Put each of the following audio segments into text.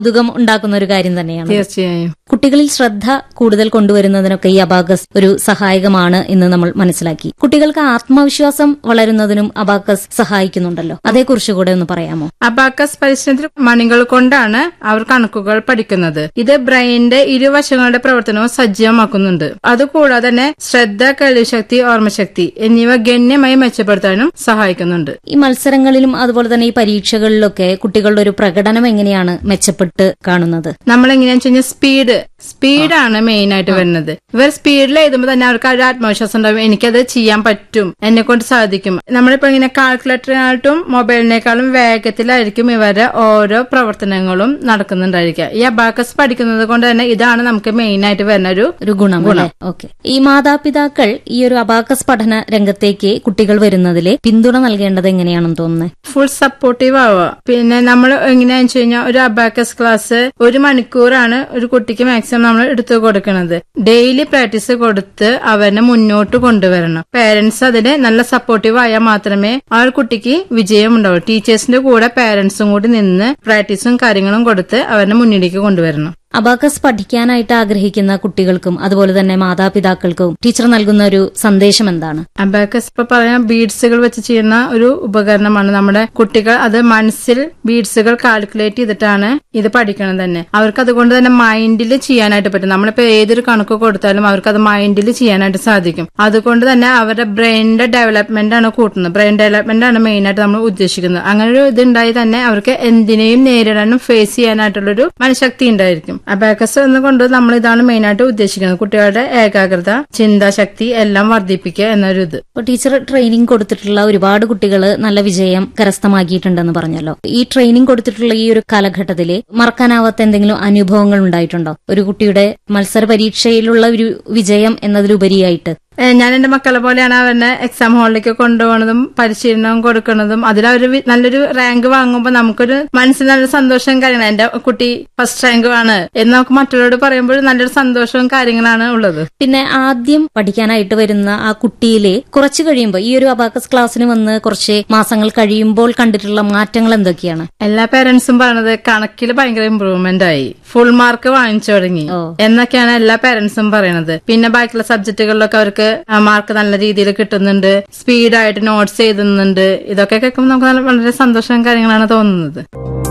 കൗതുകം ഉണ്ടാക്കുന്ന ഒരു കാര്യം തന്നെയാണ് തീർച്ചയായും കുട്ടികളിൽ ശ്രദ്ധ കൂടുതൽ കൊണ്ടുവരുന്നതിനൊക്കെ ഈ അബാക്കസ് ഒരു സഹായകമാണ് എന്ന് നമ്മൾ മനസ്സിലാക്കി കുട്ടികൾക്ക് ആത്മവിശ്വാസം വളരുന്നതിനും അബാക്കസ് സഹായിക്കുന്നുണ്ടല്ലോ അതേക്കുറിച്ച് കൂടെ ഒന്ന് പറയാമോ അബാക്കസ് പരിശ്രമത്തിൽ മണികൾ കൊണ്ടാണ് അവർ കണക്കുകൾ പഠിക്കുന്നത് ഇത് ബ്രെയിനിന്റെ ഇരുവശങ്ങളുടെ പ്രവർത്തനവും സജീവമാക്കുന്നുണ്ട് അതുകൂടാതെ തന്നെ ശ്രദ്ധ കഴിവുശക്തി ഓർമ്മശക്തി എന്നിവ ഗണ്യമായി മെച്ചപ്പെടുത്താനും സഹായിക്കുന്നുണ്ട് ഈ മത്സരങ്ങളിലും അതുപോലെ തന്നെ ഈ പരീക്ഷകളിലൊക്കെ കുട്ടികളുടെ ഒരു പ്രകടനം എങ്ങനെയാണ് മെച്ചപ്പെട്ട് കാണുന്നത് നമ്മൾ എങ്ങനെയാണെന്ന് വെച്ച് കഴിഞ്ഞാൽ സ്പീഡ് സ്പീഡാണ് മെയിൻ ആയിട്ട് വരുന്നത് ഇവർ സ്പീഡിൽ എഴുതുമ്പോൾ തന്നെ അവർക്ക് ആ ഒരു ആത്മവിശ്വാസം ഉണ്ടാവും എനിക്കത് ചെയ്യാൻ പറ്റും എന്നെ കൊണ്ട് സാധിക്കും നമ്മളിപ്പോ ഇങ്ങനെ കാൽക്കുലേറ്ററിനായിട്ടും മൊബൈലിനേക്കാളും വേഗത്തിലായിരിക്കും ഇവരുടെ ഓരോ പ്രവർത്തനങ്ങളും നടക്കുന്നുണ്ടായിരിക്കുക ഈ അബാക്കസ് പഠിക്കുന്നത് കൊണ്ട് തന്നെ ഇതാണ് നമുക്ക് മെയിൻ ആയിട്ട് വരുന്ന ഒരു ഒരു ഗുണം അല്ലേ ഓക്കെ ഈ മാതാപിതാക്കൾ ഈ ഒരു അബാക്കസ് പഠന രംഗത്തേക്ക് കുട്ടികൾ വരുന്നതിലെ പിന്തുണ നൽകേണ്ടത് എങ്ങനെയാണെന്ന് തോന്നുന്നത് ഫുൾ സപ്പോർട്ടീവ് ആവുക പിന്നെ നമ്മൾ എങ്ങനെയാന്ന് വെച്ച് കഴിഞ്ഞാൽ ഒരു അബാക്കസ് ക്ലാസ് ഒരു മണിക്കൂറാണ് ഒരു കുട്ടിക്ക് മാക്സിമം നമ്മൾ എടുത്തു കൊടുക്കുന്നത് ഡെയിലി പ്രാക്ടീസ് കൊടുത്ത് അവരെ മുന്നോട്ട് കൊണ്ടുവരണം പേരൻസ് അതിന് നല്ല സപ്പോർട്ടീവ് ആയാൽ മാത്രമേ ആ ഒരു കുട്ടിക്ക് വിജയം ഉണ്ടാവൂ ടീച്ചേഴ്സിന്റെ കൂടെ പേരൻസും കൂടി നിന്ന് പ്രാക്ടീസും കാര്യങ്ങളും കൊടുത്ത് അവരെ മുന്നിലേക്ക് കൊണ്ടുവരണം അബാക്കസ് പഠിക്കാനായിട്ട് ആഗ്രഹിക്കുന്ന കുട്ടികൾക്കും അതുപോലെ തന്നെ മാതാപിതാക്കൾക്കും ടീച്ചർ നൽകുന്ന ഒരു സന്ദേശം എന്താണ് അബാക്കസ് ഇപ്പൊ പറയാം ബീഡ്സുകൾ വെച്ച് ചെയ്യുന്ന ഒരു ഉപകരണമാണ് നമ്മുടെ കുട്ടികൾ അത് മനസ്സിൽ ബീഡ്സുകൾ കാൽക്കുലേറ്റ് ചെയ്തിട്ടാണ് ഇത് പഠിക്കണം തന്നെ അവർക്ക് അതുകൊണ്ട് തന്നെ മൈൻഡിൽ ചെയ്യാനായിട്ട് പറ്റും നമ്മളിപ്പോ ഏതൊരു കണക്ക് കൊടുത്താലും അവർക്ക് അത് മൈൻഡിൽ ചെയ്യാനായിട്ട് സാധിക്കും അതുകൊണ്ട് തന്നെ അവരുടെ ബ്രെയിനിന്റെ ഡെവലപ്മെന്റ് ആണ് കൂട്ടുന്നത് ബ്രെയിൻ ഡെവലപ്മെന്റ് ആണ് മെയിൻ ആയിട്ട് നമ്മൾ ഉദ്ദേശിക്കുന്നത് അങ്ങനെ ഒരു ഇതുണ്ടായി തന്നെ അവർക്ക് എന്തിനേയും നേരിടാനും ഫേസ് ചെയ്യാനായിട്ടുള്ളൊരു മനഃശക്തി ഉണ്ടായിരിക്കും അബാക്കസ് എന്നുകൊണ്ട് നമ്മൾ ഇതാണ് മെയിൻ ആയിട്ട് ഉദ്ദേശിക്കുന്നത് കുട്ടികളുടെ ഏകാഗ്രത ചിന്താശക്തി എല്ലാം വർദ്ധിപ്പിക്കുക എന്നൊരു ഇത് ഇപ്പോൾ ടീച്ചർ ട്രെയിനിങ് കൊടുത്തിട്ടുള്ള ഒരുപാട് കുട്ടികൾ നല്ല വിജയം കരസ്ഥമാക്കിയിട്ടുണ്ടെന്ന് പറഞ്ഞല്ലോ ഈ ട്രെയിനിങ് കൊടുത്തിട്ടുള്ള ഈ ഒരു കാലഘട്ടത്തിൽ മറക്കാനാവാത്ത എന്തെങ്കിലും അനുഭവങ്ങൾ ഉണ്ടായിട്ടുണ്ടോ ഒരു കുട്ടിയുടെ മത്സര പരീക്ഷയിലുള്ള ഒരു വിജയം എന്നതിലുപരിയായിട്ട് ഏ, ഞാൻ എന്റെ മക്കളെ പോലെയാണ് അവരെ എക്സാം ഹാളിലേക്ക് കൊണ്ടുപോകുന്നതും പരിശീലനം കൊടുക്കുന്നതും അതിലവര് വി- നല്ലൊരു റാങ്ക് വാങ്ങുമ്പോൾ നമുക്കൊരു മനസ്സിന് നല്ല സന്തോഷവും കാര്യങ്ങളും എന്റെ കുട്ടി ഫസ്റ്റ് റാങ്ക് ആണ് എന്ന് നമുക്ക് മറ്റുള്ളവരോട് പറയുമ്പോൾ നല്ലൊരു സന്തോഷവും കാര്യങ്ങളാണ് ഉള്ളത് പിന്നെ ആദ്യം പഠിക്കാനായിട്ട് വരുന്ന ആ കുട്ടിയിലെ കുറച്ച് കഴിയുമ്പോൾ ഈ ഒരു അബാക്കസ് ക്ലാസ്സിന് വന്ന് കുറച്ച് മാസങ്ങൾ കഴിയുമ്പോൾ കണ്ടിട്ടുള്ള മാറ്റങ്ങൾ എന്തൊക്കെയാണ് എല്ലാ പേരൻസും പറയണത് കണക്കിൽ ഭയങ്കര ഇമ്പ്രൂവ്മെന്റ് ആയി ഫുൾ മാർക്ക് വാങ്ങിച്ചു തുടങ്ങി ഓ. എന്നൊക്കെയാണ് എല്ലാ പേരൻസും പറയണത് പിന്നെ ബാക്കിയുള്ള സബ്ജക്റ്റുകളിലൊക്കെ അവർക്ക് മാർക്ക് നല്ല രീതിയിൽ കിട്ടുന്നുണ്ട് സ്പീഡായിട്ട് നോട്ട്സ് എഴുതുന്നുണ്ട് ഇതൊക്കെ കേൾക്കുമ്പോൾ നമുക്ക് നല്ല- വളരെ സന്തോഷം കാര്യങ്ങളാണ് തോന്നുന്നത്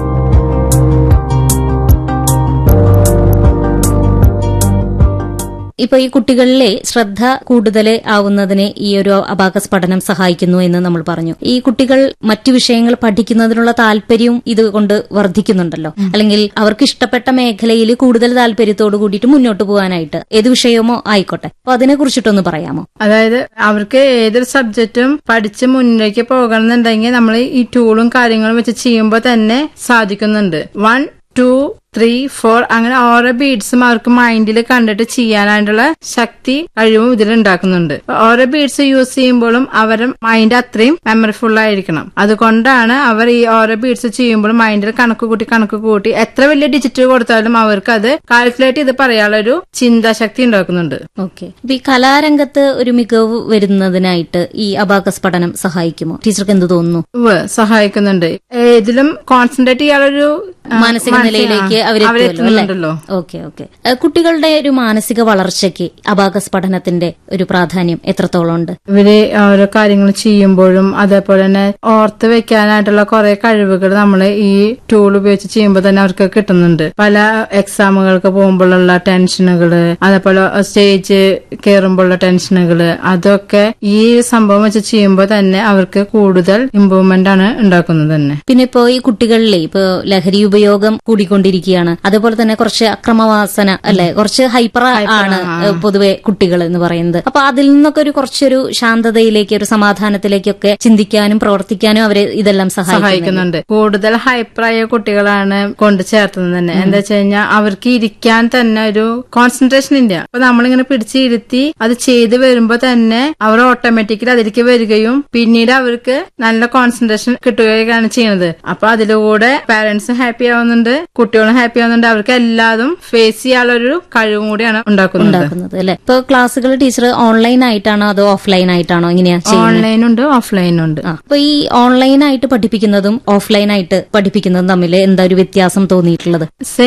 ഇപ്പൊ ഈ കുട്ടികളിലെ ശ്രദ്ധ കൂടുതൽ ആവുന്നതിന് ഈ ഒരു അബാക്കസ് പഠനം സഹായിക്കുന്നു എന്ന് നമ്മൾ പറഞ്ഞു ഈ കുട്ടികൾ മറ്റു വിഷയങ്ങൾ പഠിക്കുന്നതിനുള്ള താല്പര്യവും ഇതുകൊണ്ട് വർദ്ധിക്കുന്നുണ്ടല്ലോ അല്ലെങ്കിൽ അവർക്ക് ഇഷ്ടപ്പെട്ട മേഖലയിൽ കൂടുതൽ താല്പര്യത്തോടു കൂടിയിട്ട് മുന്നോട്ട് പോകാനായിട്ട് ഏത് വിഷയമോ ആയിക്കോട്ടെ അപ്പൊ അതിനെ കുറിച്ചിട്ടൊന്ന് പറയാമോ അതായത് അവർക്ക് ഏതൊരു സബ്ജക്റ്റും പഠിച്ച് മുന്നിലേക്ക് പോകണമെന്നുണ്ടെങ്കിൽ നമ്മൾ ഈ ടൂളും കാര്യങ്ങളും വെച്ച് ചെയ്യുമ്പോൾ തന്നെ സാധിക്കുന്നുണ്ട് വൺ ടു ത്രീ ഫോർ അങ്ങനെ ഓരോ ബീഡ്സും അവർക്ക് മൈൻഡിൽ കണ്ടിട്ട് ചെയ്യാനായിട്ടുള്ള ശക്തി കഴിവും ഇതിൽ ഉണ്ടാക്കുന്നുണ്ട് ഓരോ ബീഡ്സ് യൂസ് ചെയ്യുമ്പോഴും അവരുടെ മൈൻഡ് അത്രയും മെമ്മറിഫുൾ ആയിരിക്കണം അതുകൊണ്ടാണ് അവർ ഈ ഓരോ ബീഡ്സ് ചെയ്യുമ്പോഴും മൈൻഡിൽ കണക്ക് കൂട്ടി കണക്ക് കൂട്ടി എത്ര വലിയ ഡിജിറ്റ് കൊടുത്താലും അവർക്ക് അത് കാൽക്കുലേറ്റ് ചെയ്ത് പറയാനുള്ള ഒരു ചിന്താശക്തി ഉണ്ടാക്കുന്നുണ്ട് ഓക്കെ അപ്പൊ ഈ കലാരംഗത്ത് ഒരു മികവ് വരുന്നതിനായിട്ട് ഈ അബാക്കസ് പഠനം സഹായിക്കുമോ ടീച്ചർക്ക് എന്ത് തോന്നുന്നു ഉവ്വ് സഹായിക്കുന്നുണ്ട് ഏതിലും കോൺസെൻട്രേറ്റ് ചെയ്യാനൊരു ആ, മാനസിക നിലയിലേക്ക് ആ, അവരെത്തുമല്ലോ അല്ലേ അവരെത്തുന്നുണ്ടല്ലോ ഓക്കെ ഓക്കെ ഏഹ് കുട്ടികളുടെ ഒരു മാനസിക വളർച്ചയ്ക്ക് അബാക്കസ് പഠനത്തിന്റെ ഒരു പ്രാധാന്യം എത്രത്തോളം ഉണ്ട് ഇവര് ഓരോ കാര്യങ്ങൾ ചെയ്യുമ്പോഴും അതേപോലെ തന്നെ ഓർത്ത് വെക്കാനായിട്ടുള്ള കുറെ കഴിവുകൾ നമ്മൾ ഈ ടൂൾ ഉപയോഗിച്ച് ചെയ്യുമ്പോൾ തന്നെ അവർക്ക് കിട്ടുന്നുണ്ട് പല എക്സാമുകൾക്ക് പോകുമ്പോഴുള്ള ടെൻഷനുകള് അതേപോലെ സ്റ്റേജ് കയറുമ്പോഴുള്ള ടെൻഷനുകള് അതൊക്കെ ഈ സംഭവം വെച്ച് ചെയ്യുമ്പോൾ തന്നെ അവർക്ക് കൂടുതൽ ഇമ്പ്രൂവ്മെന്റ് ആണ് ഉണ്ടാക്കുന്നത് തന്നെ പിന്നെ ഇപ്പോ ഈ കുട്ടികളിലെ ഇപ്പോ ലഹരി ഉപയോഗം കൂടിക്കൊണ്ടിരിക്കുകയാണ് അതുപോലെ തന്നെ കുറച്ച് അക്രമവാസന അല്ലെ കുറച്ച് ഹൈപ്പർ ആണ് ഏഹ് പൊതുവെ കുട്ടികൾ എന്ന് പറയുന്നത് അപ്പൊ അതിൽ നിന്നൊക്കെ ഒരു കുറച്ചൊരു ശാന്തതയിലേക്ക് ഒരു സമാധാനത്തിലേക്കൊക്കെ ചിന്തിക്കാനും പ്രവർത്തിക്കാനും അവരെ ഇതെല്ലാം സഹായിക്കും സഹായിക്കുന്നുണ്ട് കൂടുതൽ ഹൈപ്പറായ കുട്ടികളാണ് കൊണ്ട് ചേർത്തുന്നത് തന്നെ എന്താ വെച്ച് കഴിഞ്ഞാൽ അവർക്ക് ഇരിക്കാൻ തന്നെ ഒരു കോൺസെൻട്രേഷൻ ഇല്ല അപ്പൊ നമ്മളിങ്ങനെ പിടിച്ചിരുത്തി അത് ചെയ്ത് വരുമ്പോ തന്നെ അവർ ഓട്ടോമാറ്റിക്കലി അതിലേക്ക് വരികയും പിന്നീട് അവർക്ക് നല്ല കോൺസെൻട്രേഷൻ കിട്ടുകയാണ് ചെയ്യുന്നത് അപ്പൊ അതിലൂടെ പാരന്റ്സും ഹാപ്പി ആവുന്നുണ്ട് കുട്ടികളും ഹാപ്പി ആവുന്നുണ്ട് അവർക്ക് എല്ലാതും ഫേസ് ചെയ്യാനുള്ള ഒരു കഴിവും കൂടിയാണ് ഉണ്ടാക്കുന്നത് ഉണ്ടാക്കുന്നത് അല്ലെ ഇപ്പൊ ക്ലാസ്സുകൾ ടീച്ചർ ഓൺലൈൻ ആയിട്ടാണോ അതോ ഓഫ്ലൈൻ ആയിട്ടാണോ ഇങ്ങനെയാ ചെയ്യുന്നത് ഓൺലൈൻ ഉണ്ട് ഓഫ്ലൈൻ ഉണ്ട് ആ. അപ്പൊ ഈ ഓൺലൈൻ ആയിട്ട് പഠിപ്പിക്കുന്നതും ഓഫ്ലൈൻ ആയിട്ട് പഠിപ്പിക്കുന്നതും തമ്മിൽ എന്താ ഒരു വ്യത്യാസം തോന്നിയിട്ടുള്ളത്